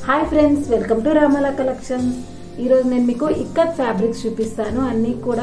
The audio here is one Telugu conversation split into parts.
hi friends welcome to Ramala collections ఈరోజు నేను మీకు ఇక్కత్ ఫ్యాబ్రిక్స్ చూపిస్తాను అన్నీ కూడా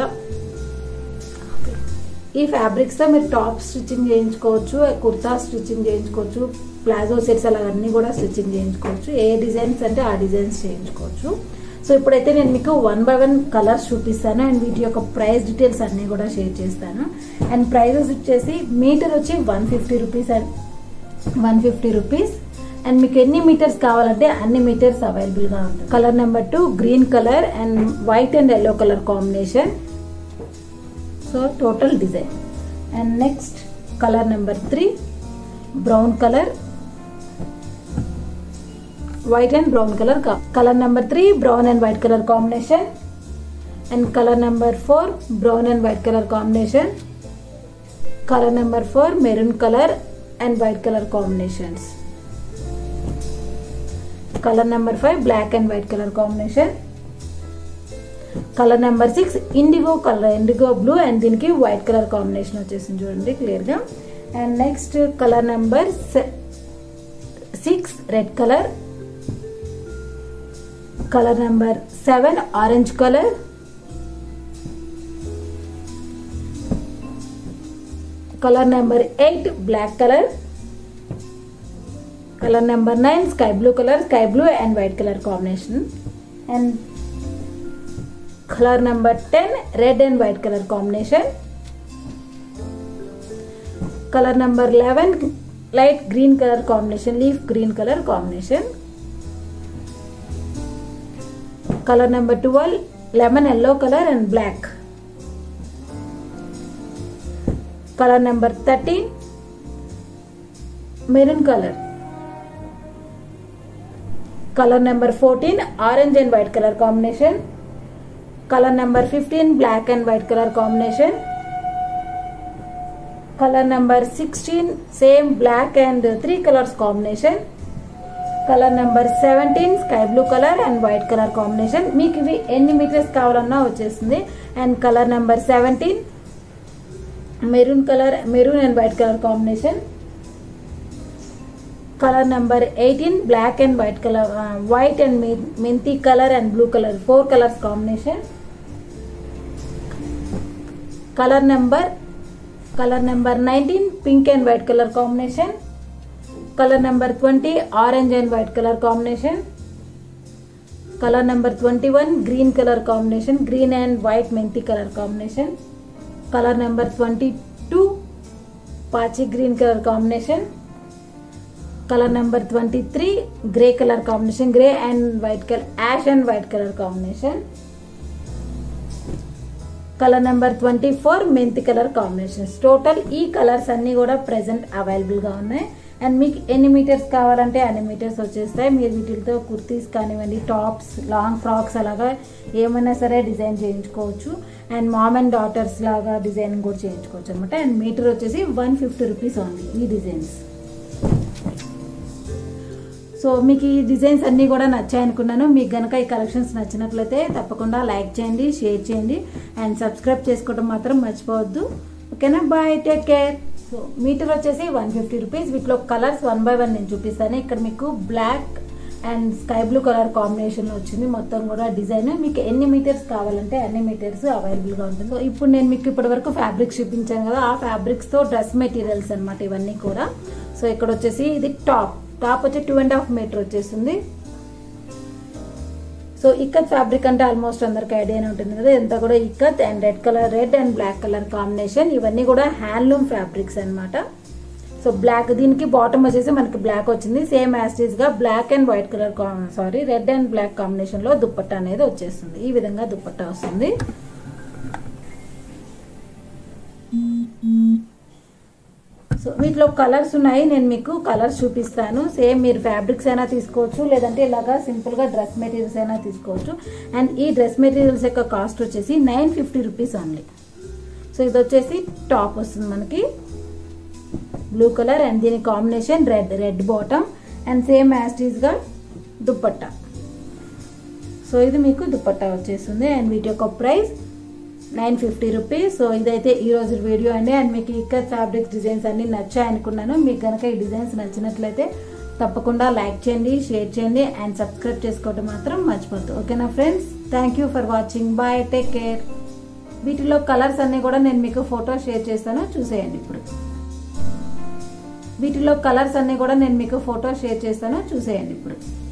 ఈ ఫ్యాబ్రిక్స్తో మీరు టాప్ స్టిచ్చింగ్ చేయించుకోవచ్చు కుర్తా స్టిచ్చింగ్ చేయించుకోవచ్చు ప్లాజో సెట్స్ అలా అన్నీ కూడా స్టిచ్చింగ్ చేయించుకోవచ్చు ఏ డిజైన్స్ అంటే ఆ డిజైన్స్ చేయించుకోవచ్చు సో ఇప్పుడైతే నేను మీకు వన్ బై వన్ కలర్స్ చూపిస్తాను అండ్ వీటి యొక్క ప్రైస్ డీటెయిల్స్ అన్నీ కూడా షేర్ చేస్తాను అండ్ ప్రైజెస్ వచ్చేసి మీటర్ వచ్చి one fifty rupees and one fifty rupees and మీకు ఎన్ని మీటర్స్ కావాలంటే అన్ని మీటర్స్ అవైలబుల్గా ఉంటుంది colour number two green colour and white and yellow colour combination so total design and next colour number three brown colour white and brown colour colour number three brown and white colour combination and colour number four brown and white colour combination colour number four maroon colour and white colour combinations colour number five black and white colour combination colour number six indigo colour indigo blue and దీనికి వైట్ కలర్ కాంబినేషన్ వచ్చేసింది చూడండి క్లియర్గా and next colour number six red colour colour number seven orange colour colour number eight black colour colour number nine sky blue colour sky blue and white colour combination and colour number ten red and white colour combination colour number eleven light green colour combination leaf green colour combination colour number twelve lemon yellow colour and black colour number thirteen maroon colour colour number fourteen orange and white colour combination colour number fifteen black and white colour combination colour number sixteen same black and three colours combination colour number seventeen sky blue colour and white colour combination మీకు ఇవి ఎన్ని మీటర్స్ కావాలన్నా వచ్చేస్తుంది and colour number seventeen maroon colour maroon and white colour combination colour number eighteen black and white colour white and మెంతి colour and blue colour four colours combination colour number colour number nineteen pink and white colour combination colour number twenty orange and white colour combination colour number twenty one green colour combination green and white మెంతి colour combination colour number twenty two పాచి green colour combination colour number twenty three grey colour combination grey and white colour ash and white colour combination colour number twenty four మెంతి కలర్ కాంబినేషన్స్ టోటల్ ఈ కలర్స్ అన్నీ కూడా ప్రెసెంట్ అవైలబుల్గా ఉన్నాయి అండ్ మీకు ఎన్ని మీటర్స్ కావాలంటే అన్ని మీటర్స్ వచ్చేస్తాయి మీరు వీటితో కుర్తీస్ కానివ్వండి టాప్స్ లాంగ్ ఫ్రాక్స్ అలాగా ఏమైనా సరే డిజైన్ చేయించుకోవచ్చు అండ్ మామ్ అండ్ డాటర్స్ లాగా డిజైన్ కూడా చేయించుకోవచ్చు అనమాట అండ్ మీటర్ వచ్చేసి వన్ ఫిఫ్టీ రూపీస్ ఓన్లీ ఈ డిజైన్స్ సో మీకు ఈ డిజైన్స్ అన్నీ కూడా నచ్చాయి అనుకున్నాను మీకు కనుక ఈ కలెక్షన్స్ నచ్చినట్లయితే తప్పకుండా లైక్ చేయండి షేర్ చేయండి అండ్ సబ్స్క్రైబ్ చేసుకోవడం మాత్రం మర్చిపోవద్దు ఓకేనా bye take care so metre వచ్చేసి వన్ ఫిఫ్టీ రూపీస్ వీటిలో కలర్స్ వన్ బై వన్ నేను చూపిస్తాను ఇక్కడ మీకు black and sky blue colour combination వచ్చింది మొత్తం కూడా డిజైన్ మీకు ఎన్ని మీటర్స్ కావాలంటే అన్ని మీటర్స్ అవైలబుల్గా ఉంటుంది సో ఇప్పుడు నేను మీకు ఇప్పటి వరకు ఫ్యాబ్రిక్స్ చూపించాను కదా ఆ ఫ్యాబ్రిక్స్తో డ్రెస్ మెటీరియల్స్ అనమాట ఇవన్నీ కూడా సో ఇక్కడ వచ్చేసి ఇది టాప్ టాప్ వచ్చి టూ అండ్ హాఫ్ మీటర్ వచ్చేస్తుంది సో ఇక్కత్ ఫ్యాబ్రిక్ అంటే ఆల్మోస్ట్ అందరికి ఐడియానే ఉంటుంది కదా ఎంత కూడా ikat and red colour red and black colour combination ఇవన్నీ కూడా హ్యాండ్లూమ్ ఫ్యాబ్రిక్స్ అనమాట సో బ్లాక్ దీనికి బాటమ్ వచ్చేసి మనకి బ్లాక్ వచ్చింది సేమ్ యాస్టీస్ గా black and white colour sorry red and black combination లో దుప్పట్టా అనేది వచ్చేస్తుంది ఈ విధంగా దుప్పట్టా వస్తుంది సో వీటిలో కలర్స్ ఉన్నాయి నేను మీకు కలర్స్ చూపిస్తాను సేమ్ మీరు ఫ్యాబ్రిక్స్ అయినా తీసుకోవచ్చు లేదంటే ఇలాగా సింపుల్గా డ్రెస్ మెటీరియల్స్ అయినా తీసుకోవచ్చు అండ్ ఈ డ్రెస్ మెటీరియల్స్ యొక్క కాస్ట్ వచ్చేసి nine fifty rupees only so ఇది వచ్చేసి టాప్ వస్తుంది మనకి బ్లూ కలర్ అండ్ దీని combination red red bottom and same యాస్టీస్గా దుప్పట్టా సో ఇది మీకు దుప్పట్టా వచ్చేస్తుంది అండ్ వీటి యొక్క price nine fifty rupees so ఇదైతే ఈ రోజు వీడియో అండి అండ్ మీకు ఇక్కడ ఫ్యాబ్రిక్ డిజైన్స్ అన్ని నచ్చాయి అనుకున్నాను మీకు కనుక ఈ డిజైన్స్ నచ్చినట్లయితే తప్పకుండా లైక్ చేయండి షేర్ చేయండి అండ్ సబ్స్క్రైబ్ చేసుకోవడం మాత్రం మర్చిపోద్దు ఓకేనా friends thank you for watching bye take care వీటిలో కలర్స్ అన్నీ కూడా నేను మీకు ఫోటో షేర్ చేస్తాను చూసేయండి ఇప్పుడు వీటిలో కలర్స్ అన్నీ కూడా నేను మీకు ఫోటో షేర్ చేస్తాను చూసేయండి ఇప్పుడు